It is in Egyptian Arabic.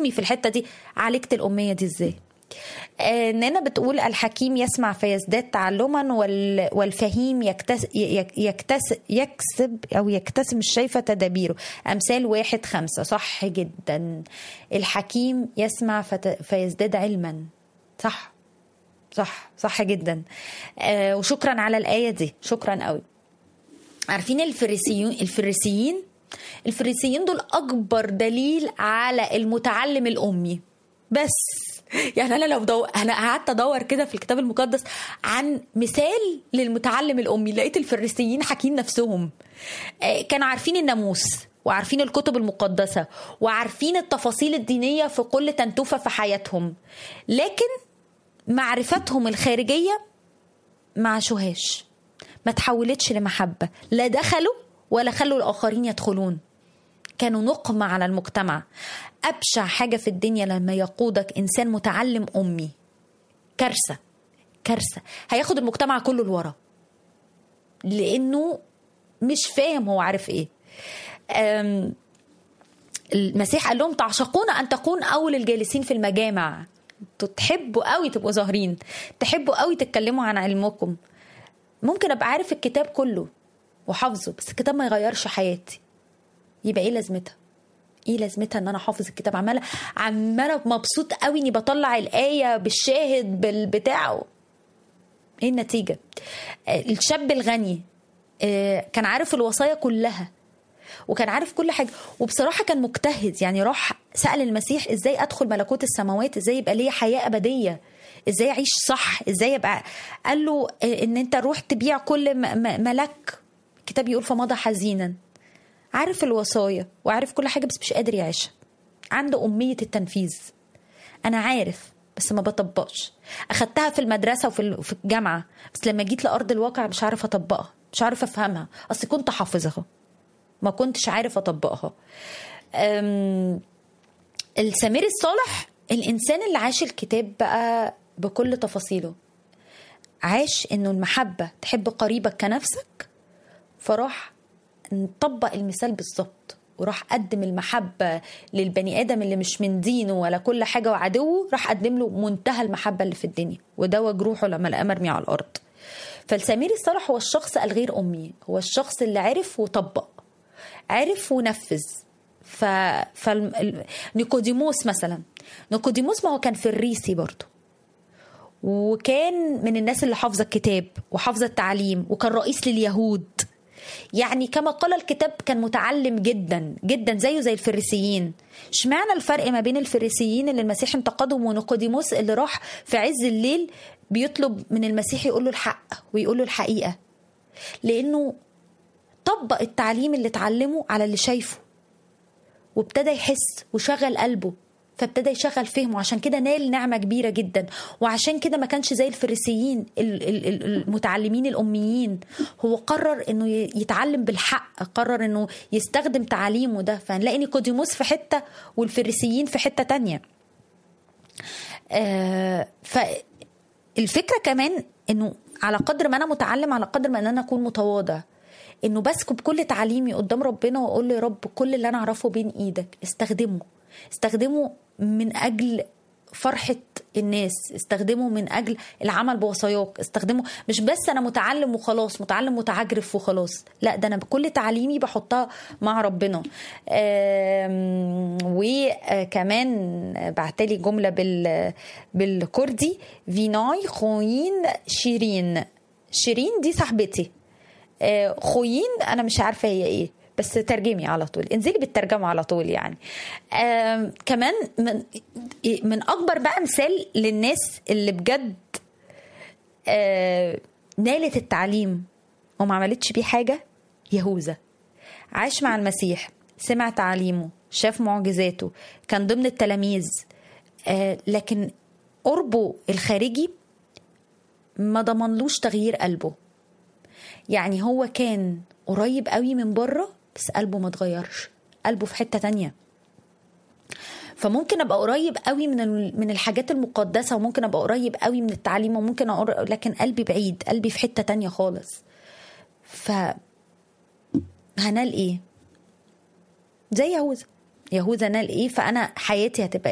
حكمي في الحته دي عالجت الاميه دي ازاي آه، نانا بتقول الحكيم يسمع فيزداد تعلما وال- والفهيم يكتس يك- يكتس يكسب او يكتسب مش شايفه تدابيره امثال واحد خمسة صح جدا الحكيم يسمع فت- فيزداد علما صح صح صح جدا آه وشكرا على الايه دي شكرا قوي عارفين الفريسيين الفريسيين الفريسيين دول اكبر دليل على المتعلم الامي بس يعني انا لو دو... انا قعدت ادور كده في الكتاب المقدس عن مثال للمتعلم الامي لقيت الفريسيين حاكين نفسهم آه، كانوا عارفين الناموس وعارفين الكتب المقدسه وعارفين التفاصيل الدينيه في كل تنتوفه في حياتهم لكن معرفتهم الخارجيه ما عاشوهاش ما تحولتش لمحبة لا دخلوا ولا خلوا الآخرين يدخلون كانوا نقمة على المجتمع أبشع حاجة في الدنيا لما يقودك إنسان متعلم أمي كارثة كارثة هياخد المجتمع كله لورا لأنه مش فاهم هو عارف إيه أم المسيح قال لهم تعشقون ان تكون اول الجالسين في المجامع انتوا تحبوا قوي تبقوا ظاهرين تحبوا قوي تتكلموا عن علمكم ممكن ابقى عارف الكتاب كله وحافظه بس الكتاب ما يغيرش حياتي يبقى ايه لازمتها ايه لازمتها ان انا حافظ الكتاب عماله عماله مبسوط قوي اني بطلع الايه بالشاهد بالبتاع ايه النتيجه آه، الشاب الغني آه، كان عارف الوصايا كلها وكان عارف كل حاجه وبصراحه كان مجتهد يعني راح سال المسيح ازاي ادخل ملكوت السماوات ازاي يبقى ليا حياه ابديه ازاي اعيش صح ازاي يبقى قال له آه، ان انت روح تبيع كل م- م- ملك الكتاب يقول فمضى حزينا عارف الوصايا وعارف كل حاجه بس مش قادر يعيشها عنده اميه التنفيذ انا عارف بس ما بطبقش اخدتها في المدرسه وفي ال- في الجامعه بس لما جيت لارض الواقع مش عارف اطبقها مش عارف افهمها اصل كنت حافظها ما كنتش عارف اطبقها أم، السمير الصالح الانسان اللي عاش الكتاب بقى بكل تفاصيله عاش انه المحبه تحب قريبك كنفسك فراح نطبق المثال بالظبط وراح قدم المحبة للبني آدم اللي مش من دينه ولا كل حاجة وعدوه راح قدم له منتهى المحبة اللي في الدنيا وده جروحه لما لقاه مرمي على الأرض فالسمير الصالح هو الشخص الغير أمي هو الشخص اللي عرف وطبق عرف ونفذ ف... فال... نيكوديموس مثلا نيكوديموس ما هو كان فريسي برضه وكان من الناس اللي حافظه الكتاب وحافظه التعليم وكان رئيس لليهود يعني كما قال الكتاب كان متعلم جدا جدا زيه زي الفريسيين اشمعنى الفرق ما بين الفريسيين اللي المسيح انتقدهم ونيقوديموس اللي راح في عز الليل بيطلب من المسيح يقول له الحق ويقول له الحقيقه لانه طبق التعليم اللي اتعلمه على اللي شايفه وابتدى يحس وشغل قلبه فابتدى يشغل فهمه عشان كده نال نعمة كبيرة جدا وعشان كده ما كانش زي الفريسيين ال- ال- ال- المتعلمين الأميين هو قرر انه ي- يتعلم بالحق قرر انه يستخدم تعليمه ده فهنلاقي نيكوديموس في حتة والفريسيين في حتة تانية آه فالفكرة كمان انه على قدر ما انا متعلم على قدر ما ان انا اكون متواضع انه بسكب كل تعليمي قدام ربنا واقول له يا رب كل اللي انا اعرفه بين ايدك استخدمه استخدمه من اجل فرحة الناس استخدمه من أجل العمل بوصاياك استخدمه مش بس أنا متعلم وخلاص متعلم متعجرف وخلاص لا ده أنا بكل تعليمي بحطها مع ربنا آم، وكمان بعتلي جملة بال بالكردي فيناي خوين شيرين شيرين دي صاحبتي آه، خوين انا مش عارفه هي ايه بس ترجمي على طول انزلي بالترجمه على طول يعني آم، كمان من من اكبر بقى مثال للناس اللي بجد آه، نالت التعليم وما عملتش بيه حاجه يهوذا عاش مع المسيح سمع تعليمه شاف معجزاته كان ضمن التلاميذ آه، لكن قربه الخارجي ما ضمنلوش تغيير قلبه يعني هو كان قريب قوي من بره بس قلبه ما اتغيرش قلبه في حتة تانية فممكن ابقى قريب قوي من ال- من الحاجات المقدسه وممكن ابقى قريب قوي من التعليم وممكن أقر... لكن قلبي بعيد قلبي في حته تانية خالص ف هنال ايه زي يهوذا يهوذا نال ايه فانا حياتي هتبقى